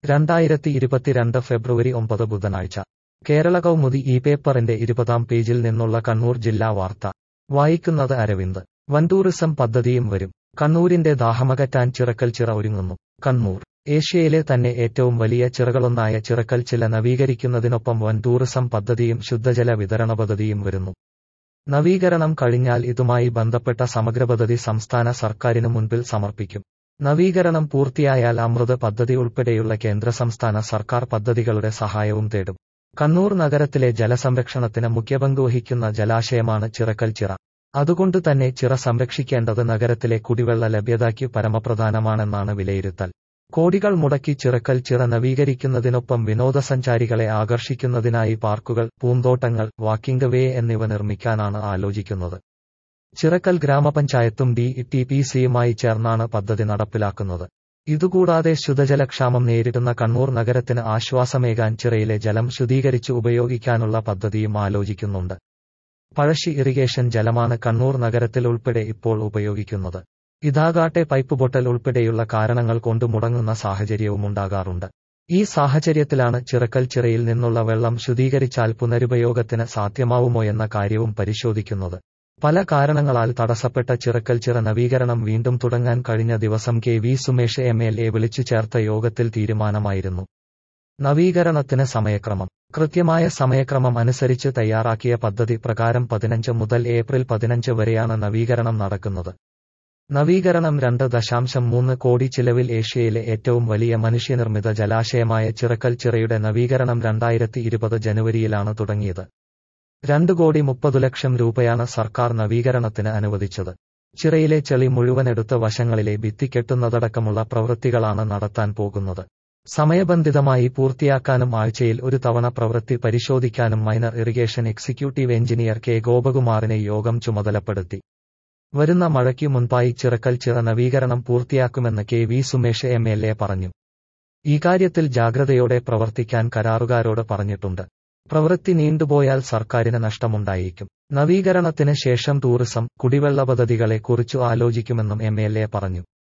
രണ്ടായിരത്തി ഇരുപത്തിരണ്ട് ഫെബ്രുവരി ഒമ്പത് ബുധനാഴ്ച കേരള കൗമുദി ഈ പേപ്പറിന്റെ ഇരുപതാം പേജിൽ നിന്നുള്ള കണ്ണൂർ ജില്ലാ വാർത്ത വായിക്കുന്നത് അരവിന്ദ് വൻടൂറിസം പദ്ധതിയും വരും കണ്ണൂരിന്റെ ദാഹമകറ്റാൻ ചിറക്കൽ ചിറ ഒരുങ്ങുന്നു കണ്ണൂർ ഏഷ്യയിലെ തന്നെ ഏറ്റവും വലിയ ചിറകളൊന്നായ ചിറക്കൽ ചില നവീകരിക്കുന്നതിനൊപ്പം വൻ ടൂറിസം പദ്ധതിയും ശുദ്ധജല വിതരണ പദ്ധതിയും വരുന്നു നവീകരണം കഴിഞ്ഞാൽ ഇതുമായി ബന്ധപ്പെട്ട സമഗ്ര പദ്ധതി സംസ്ഥാന സർക്കാരിനു മുൻപിൽ സമർപ്പിക്കും നവീകരണം പൂർത്തിയായാൽ അമൃത് പദ്ധതി ഉൾപ്പെടെയുള്ള കേന്ദ്ര സംസ്ഥാന സർക്കാർ പദ്ധതികളുടെ സഹായവും തേടും കണ്ണൂർ നഗരത്തിലെ ജലസംരക്ഷണത്തിന് മുഖ്യപങ്ക് വഹിക്കുന്ന ജലാശയമാണ് ചിറക്കൽ ചിറ അതുകൊണ്ട് തന്നെ ചിറ സംരക്ഷിക്കേണ്ടത് നഗരത്തിലെ കുടിവെള്ള ലഭ്യതയ്ക്ക് പരമപ്രധാനമാണെന്നാണ് വിലയിരുത്തൽ കോടികൾ മുടക്കി ചിറക്കൽ ചിറ നവീകരിക്കുന്നതിനൊപ്പം വിനോദസഞ്ചാരികളെ ആകർഷിക്കുന്നതിനായി പാർക്കുകൾ പൂന്തോട്ടങ്ങൾ വാക്കിംഗ് വേ എന്നിവ നിർമ്മിക്കാനാണ് ആലോചിക്കുന്നത് ചിറക്കൽ ഗ്രാമപഞ്ചായത്തും ഡി ടി പി സിയുമായി ചേർന്നാണ് പദ്ധതി നടപ്പിലാക്കുന്നത് ഇതുകൂടാതെ ശുദ്ധജലക്ഷാമം നേരിടുന്ന കണ്ണൂർ നഗരത്തിന് ആശ്വാസമേകാൻ ചിറയിലെ ജലം ശുദ്ധീകരിച്ച് ഉപയോഗിക്കാനുള്ള പദ്ധതിയും ആലോചിക്കുന്നുണ്ട് പഴശ്ശി ഇറിഗേഷൻ ജലമാണ് കണ്ണൂർ നഗരത്തിൽ ഉൾപ്പെടെ ഇപ്പോൾ ഉപയോഗിക്കുന്നത് ഇതാകാട്ടെ പൈപ്പ് പൊട്ടൽ ഉൾപ്പെടെയുള്ള കാരണങ്ങൾ കൊണ്ട് മുടങ്ങുന്ന സാഹചര്യവുമുണ്ടാകാറുണ്ട് ഈ സാഹചര്യത്തിലാണ് ചിറക്കൽ ചിറയിൽ നിന്നുള്ള വെള്ളം ശുദ്ധീകരിച്ചാൽ പുനരുപയോഗത്തിന് സാധ്യമാവുമോ എന്ന കാര്യവും പരിശോധിക്കുന്നത് പല കാരണങ്ങളാൽ തടസ്സപ്പെട്ട ചിറക്കൽ ചിറ നവീകരണം വീണ്ടും തുടങ്ങാൻ കഴിഞ്ഞ ദിവസം K V Sumesh M L A വിളിച്ചു ചേർത്ത യോഗത്തിൽ തീരുമാനമായിരുന്നു നവീകരണത്തിന് സമയക്രമം കൃത്യമായ സമയക്രമം അനുസരിച്ച് തയ്യാറാക്കിയ പദ്ധതി പ്രകാരം പതിനഞ്ച് മുതൽ ഏപ്രിൽ പതിനഞ്ച് വരെയാണ് നവീകരണം നടക്കുന്നത് നവീകരണം രണ്ട് ദശാംശം മൂന്ന് കോടി ചിലവിൽ ഏഷ്യയിലെ ഏറ്റവും വലിയ മനുഷ്യനിർമ്മിത ജലാശയമായ ചിറക്കൽ ചിറയുടെ നവീകരണം രണ്ടായിരത്തി ഇരുപത് ജനുവരിയിലാണ് തുടങ്ങിയത് രണ്ട് കോടി മുപ്പതു ലക്ഷം രൂപയാണ് സർക്കാർ നവീകരണത്തിന് അനുവദിച്ചത് ചിറയിലെ ചെളി മുഴുവനെടുത്ത വശങ്ങളിലെ ഭിത്തി കെട്ടുന്നതടക്കമുള്ള പ്രവൃത്തികളാണ് നടത്താൻ പോകുന്നത് സമയബന്ധിതമായി പൂർത്തിയാക്കാനും ആഴ്ചയിൽ ഒരു തവണ പ്രവൃത്തി പരിശോധിക്കാനും minor irrigation executive engineer K ഗോപകുമാറിനെ യോഗം ചുമതലപ്പെടുത്തി വരുന്ന മഴയ്ക്ക് മുൻപായി ചിറക്കൽ ചിറ നവീകരണം പൂർത്തിയാക്കുമെന്ന് K V Sumesh M L A പറഞ്ഞു ഇക്കാര്യത്തിൽ ജാഗ്രതയോടെ പ്രവർത്തിക്കാൻ കരാറുകാരോട് പറഞ്ഞിട്ടുണ്ട് പ്രവൃത്തി നീണ്ടുപോയാൽ സർക്കാരിന് നഷ്ടമുണ്ടായേക്കും നവീകരണത്തിന് ശേഷം ടൂറിസം കുടിവെള്ള പദ്ധതികളെ കുറിച്ചു ആലോചിക്കുമെന്നും എം എൽ എ പറഞ്ഞു